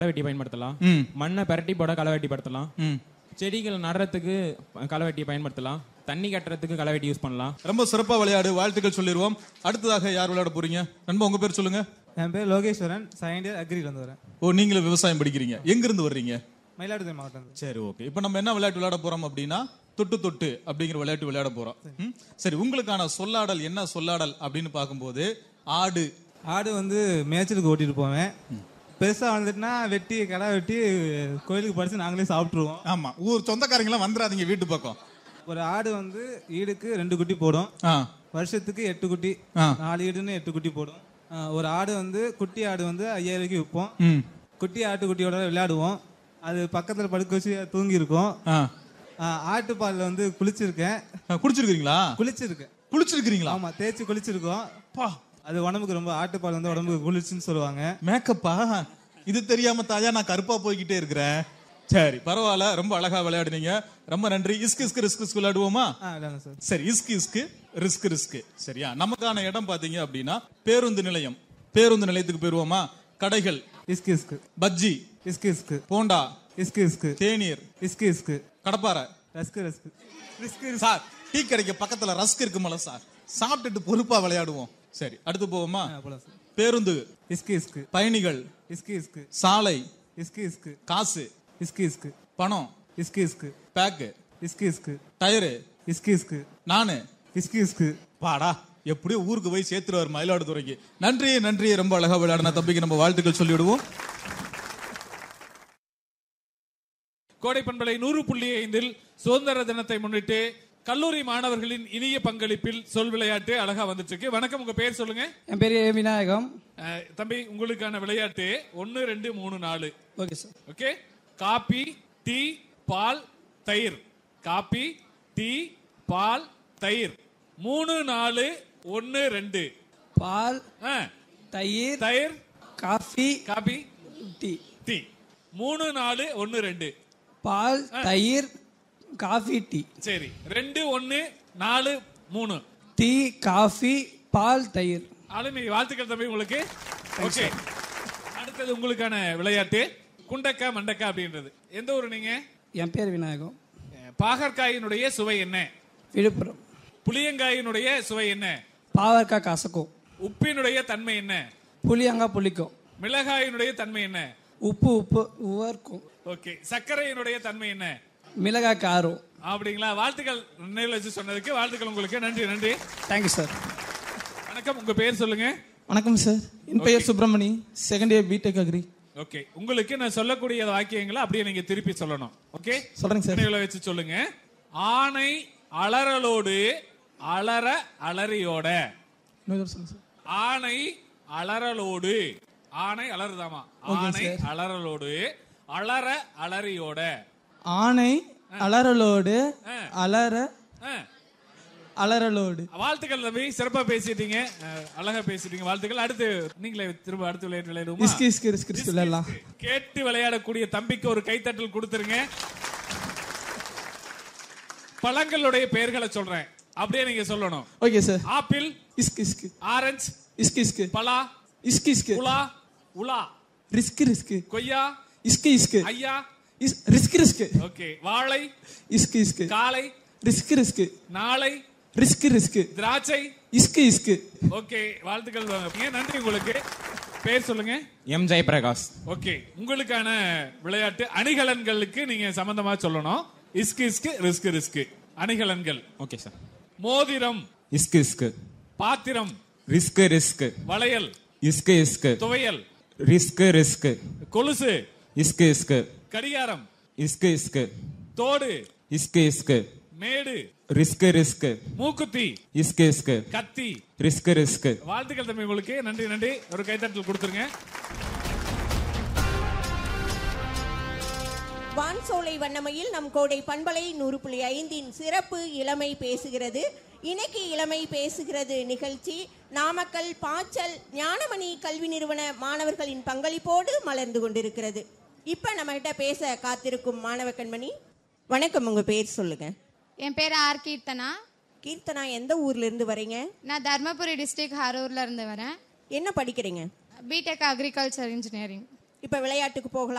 களைவெட்டி பயன்படுத்தலாம் ம் மண்ணை பெரட்டி போட களைவெட்டி படுத்தலாம் ம் செடிகள் நடுறதுக்கு களைவெட்டி பயன்படுத்தலாம் தண்ணி கட்டுறதுக்கு களைவெட்டி யூஸ் பண்ணலாம் ரொம்ப சிறப்பா விளையாடு வாழ்த்துக்கள் சொல்லிடுவோம் அடுத்ததாக யார் விளையாட போறீங்க நண்பா உங்க பேர் சொல்லுங்க என் பேர் லோகேஸ்வரன் செகண்ட் இயர் அக்ரியில் வந்து வரேன் ஓ நீங்களும் விவசாயம் படிக்கிறீங்க எங்க இருந்து வர்றீங்க மயிலாடுதுறை மாவட்டம் சரி ஓகே இப்போ நம்ம என்ன விளையாட்டு விளையாட போறோம் அப்படின்னா தொட்டு தொட்டு அப்படிங்கிற விளையாட்டு விளையாட போறோம் ம்? சரி உங்களுக்கான சொல்லாடல் என்ன சொல்லாடல் அப்படின்னு பார்க்கும்போது ஆடு ஆடு வந்து மேய்ச்சலுக்கு ஓட்டிட்டு போவேன் பெருசா வந்துட்டுனா வெட்டி கடை வெட்டி கோயிலுக்கு படிச்சு நாங்களே சாப்பிட்ருவோம் ஆமா ஊர் சொந்தக்காரங்களாம் வந்துடாதீங்க வீட்டு பக்கம் ஒரு ஆடு வந்து ஈடுக்கு ரெண்டு குட்டி போடும் ஆ வருஷத்துக்கு எட்டு குட்டி ஆ. நாலு ஈடுன்னு எட்டு குட்டி போடும் ஆ, ஒரு ஆடு வந்து குட்டி ஆடு வந்து ஐயாயிரம் விற்போம் ம் குட்டி ஆட்டுக்குட்டியோட விளையாடுவோம் அது பக்கத்துல படுக்க வச்சு தூங்கி இருக்கும் ஆ ஆ, ஆட்டுப்பால்ல வந்து குளிச்சிருக்கேன் ஆ, குடிச்சிருக்கீங்களா குளிச்சிருக்கேன் குளிச்சிருக்கீங்களா ஆமா தேய்ச்சி குளிச்சிருக்கோம் பா அது உடம்புக்கு ரொம்ப ஆட்டுப்பால் வந்து உடம்புக்கு குளிர்ச்சின்னு சொல்லுவாங்க மேக்கப்பா இது தெரியாம தாயா நான் கருப்பா போய்கிட்டே இருக்கிறேன் சரி பரவாயில்ல ரொம்ப அழகா விளையாடுனீங்க ரொம்ப நன்றி இஸ்கு இஸ்கு ரிஸ்க் ரிஸ்க் விளையாடுவோமா ஆ விளையாடுங்க சார் சரி இஸ்கு இஸ்கு ரிஸ்க் ரிஸ்க் சரியா நமக்கான இடம் பாத்தீங்க அப்படின்னா பேருந்து நிலையம் பேருந்து நிலையத்துக்கு போயிருவோமா கடைகள் இஸ்கு இஸ்கு பஜ்ஜி இஸ்கு இஸ்கு போண்டா இஸ்கு இஸ்கு தேநீர் இஸ்கு இஸ்கு கடப்பாரை rusk rusk risk sir tea கடைக்கு பக்கத்துல ரஸ்க் இருக்குமல்ல சார் சாப்பிட்டுட்டு பொறுப்பா விளையாடுவோம் சரி அடுத்து போவோமா போலாம் சார் பேருந்து இஸ்கு இஸ்கு பயணிகள் இஸ்கு இஸ்கு சாலை இஸ்கு இஸ்கு காசு இஸ்கு இஸ்கு பணம் இஸ்கு இஸ்கு பேக்கு இஸ்கு இஸ்கு டயரு இஸ்கு இஸ்கு நானு இஸ்கு இஸ்கு பாடா எப்படியோ ஊருக்கு போய் சேர்த்துருவார் மயிலாடுதுறைக்கு நன்றி நன்றி ரொம்ப அழகா விளையாடின தம்பிக்கு நம்ம வாழ்த்துக்கள் சொல்லிவிடுவோம் கோடை பண்பலை நூறு புள்ளி ஐந்தில் சுதந்திர தினத்தை முன்னிட்டு கல்லூரி மாணவர்களின் இனிய பங்களிப்பில் சொல் விளையாட்டு அழகா வந்துட்டு இருக்கு வணக்கம் உங்க பேர் சொல்லுங்க என் பேர் ஏ விநாயகம் அஹ், தம்பி உங்களுக்கான விளையாட்டு ஒன்னு ரெண்டு மூணு நாலு okay sir okay coffee tea பால் தயிர் காபி டீ பால் தயிர் மூணு நாலு ஒன்னு ரெண்டு பால் ஆ, தயிர் தயிர் காஃபி காபி டீ டீ மூணு நாலு ஒன்னு ரெண்டு பால் தயிர் காஃபி டீ சரி ரெண்டு ஒன்னு நாலு மூணு டீ காஃபி பால் தயிர் ஆளுமை வாழ்த்துக்கள் தம்பி உங்களுக்கு ஓகே அடுத்தது உங்களுக்கான விளையாட்டு குண்டக்கா மண்டக்கா அப்படின்றது எந்த ஊர் நீங்க என் பேர் விநாயகம் அஹ், பாகற்காயினுடைய சுவை என்ன விழுப்புரம் புளியங்காயினுடைய சுவை என்ன பாவற்காய் கசக்கும் உப்பினுடைய தன்மை என்ன புளியங்கா புளிக்கும் மிளகாயினுடைய தன்மை என்ன உப்பு உப்பு உவர்க்கும் ஓகே சர்க்கரையினுடைய தன்மை என்ன மிளகாய் காரம் அப்படிங்களா வாழ்த்துக்கள் நினைவில் வச்சு சொன்னதுக்கு வாழ்த்துக்கள் உங்களுக்கு நன்றி நன்றி தேங்க்யூ சார் வணக்கம் உங்க பேர் சொல்லுங்க வணக்கம் சார் என் பெயர் Subramani second year BTech agri okay உங்களுக்கு நான் சொல்லக்கூடிய வாக்கியங்களை அப்படியே நீங்க திருப்பி சொல்லணும் ஓகே சொல்றேங்க சார் நினைவுல வச்சு சொல்லுங்க ஆணை அலறலோடு அலற அலறியோட இன்னொரு தடவை சொல்லுங்க சார் ஆணை அலறலோடு ஆணை அலறுதாமா ஆணை அலறலோடு அலற அலறியோட ஆணை அலறலோடு ஆ. அலற ஆ, அலறலோடு வாழ்த்துக்கள் தம்பி சிறப்பா பேசிட்டீங்க அஹ், அழகா பேசிட்டீங்க வாழ்த்துக்கள் அடுத்து நீங்களே திரும்ப அடுத்து விளையாட்டு விளையாடுவோமா இஸ்கி இஸ்கி ரிஸ்க் ரிஸ்க் விளையாடலாம் கேட்டு விளையாடக்கூடிய தம்பிக்கு ஒரு கைத்தட்டல் கொடுத்துருங்க பழங்களுடைய பெயர்களை சொல்றேன் அப்படியே நீங்க சொல்லணும் ஓகே சார் ஆப்பிள் இஸ்கி இஸ்கி ஆரஞ்சு இஸ்கி இஸ்கி பலா இஸ்கி இஸ்கி உலா உலா ரிஸ்க் ரிஸ்க் கொய்யா இஸ்கி இஸ்கி ஐயா இஸ் ரிஸ்க் ரிஸ்க் ஓகே வாழை இஸ்கி இஸ்கி காளை ரிஸ்க் ரிஸ்க் நாளை ரிஸ்க் ரிஸ்க் திராட்சை இஸ்கி இஸ்கி ஓகே வாழ்த்துக்கள் வாங்க. நன்றி உங்களுக்கு பேர் சொல்லுங்க எம் ஜெயபிரகாஷ் ஓகே உங்களுக்கான விளையாட்டு அணிகலன்களுக்கு நீங்க சம்பந்தமா சொல்லணும் இஸ்கு இஸ்கு ரிஸ்க் ரிஸ்க் அணிகலன்கள் ஓகே சார் மோதிரம் இஸ்கு இஸ்கு பாத்திரம் ரிஸ்க் ரிஸ்க் வளையல் இஸ்கு இஸ்கு துவையல் ரிஸ்க் ரிஸ்க் கொலுசு இஸ்கு இஸ்கு கடிகாரம் இஸ்கு இஸ்கு தோடு இஸ்கு இஸ்கு மேடு ரிஸ்க் ரிஸ்க் மூக்குத்தி இஸ்கு இஸ்கு கத்தி ரிஸ்க் ரிஸ்க் வாழ்த்துக்கள் தம்பி உங்களுக்கு நன்றி நன்றி ஒரு கைத்தட்டல் கொடுத்துருங்க வான்சோலை வண்ணமையில் நம் கோடை பண்பலை நூறு புள்ளி ஐந்தின் சிறப்பு இளமை பேசுகிறது இன்னைக்கு இளமை பேசுகிறது நிகழ்ச்சி நாமக்கல் பாச்சல் ஞானமணி கல்வி நிறுவன மாணவர்களின் பங்களிப்போடு மலர்ந்து கொண்டிருக்கிறது இப்ப நம்ம கிட்ட பேச காத்திருக்கும் மாணவ கண்மணி வணக்கம் உங்க பேர் சொல்லுங்க என் பேர் ஆர் கீர்த்தனா கீர்த்தனா எந்த ஊர்ல இருந்து வரீங்க நான் தர்மபுரி டிஸ்ட்ரிக்ட் ஹரூர்ல இருந்து வரேன் என்ன படிக்கிறீங்க பிடெக் அக்ரிகல்ச்சர் இன்ஜினியரிங் இப்ப விளையாட்டுக்கு போகலாம்